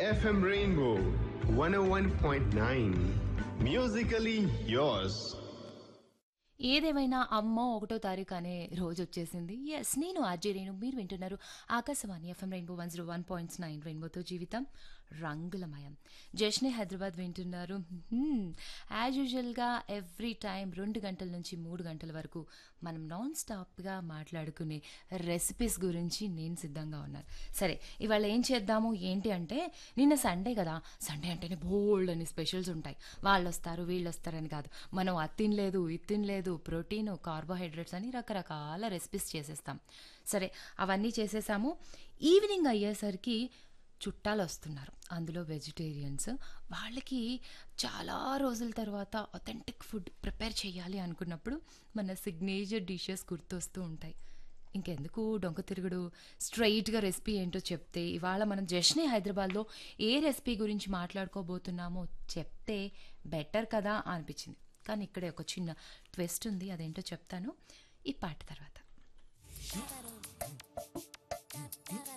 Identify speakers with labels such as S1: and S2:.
S1: FM Rainbow 101.9. Musically yours.
S2: ఏదేమైనా అమ్మో ఒకటో తారీఖు అనే రోజు వచ్చేసింది ఎస్ నేను ఆర్జే రేణు మీరు వింటున్నారు Akashvani FM rainbow one zero one points nine రెయిన్బోతో జీవితం రంగులమయం జష్నే హైదరాబాద్ వింటున్నారు యాజ్ యూజువల్గా ఎవ్రీ టైం రెండు గంటల నుంచి మూడు గంటల వరకు మనం నాన్ స్టాప్గా మాట్లాడుకునే రెసిపీస్ గురించి నేను సిద్ధంగా ఉన్నాను సరే ఇవాళ ఏం చేద్దాము ఏంటి అంటే నిన్న సండే కదా సండే అంటేనే బోల్డ్ అని స్పెషల్స్ ఉంటాయి వాళ్ళు వస్తారు వీళ్ళు వస్తారని కాదు మనం అది తినలేదు ఇది తినలేదు ప్రోటీన్ కార్బోహైడ్రేట్స్ అని రకరకాల రెసిపీస్ చేసేస్తాం సరే అవన్నీ చేసేసాము ఈవినింగ్ అయ్యేసరికి చుట్టాలు వస్తున్నారు అందులో వెజిటేరియన్స్ వాళ్ళకి చాలా రోజుల తర్వాత అథెంటిక్ ఫుడ్ ప్రిపేర్ చేయాలి అనుకున్నప్పుడు మన సిగ్నేచర్ డిషెస్ గుర్తొస్తూ ఉంటాయి ఇంకెందుకు డొంక తిరుగుడు స్ట్రైట్గా రెసిపీ ఏంటో చెప్తే ఇవాళ మనం జస్ట్నే హైదరాబాద్లో ఏ రెసిపీ గురించి మాట్లాడుకోబోతున్నామో చెప్తే బెటర్ కదా అనిపించింది కానీ ఇక్కడే ఒక చిన్న ట్విస్ట్ ఉంది అదేంటో చెప్తాను ఈ పాట తర్వాత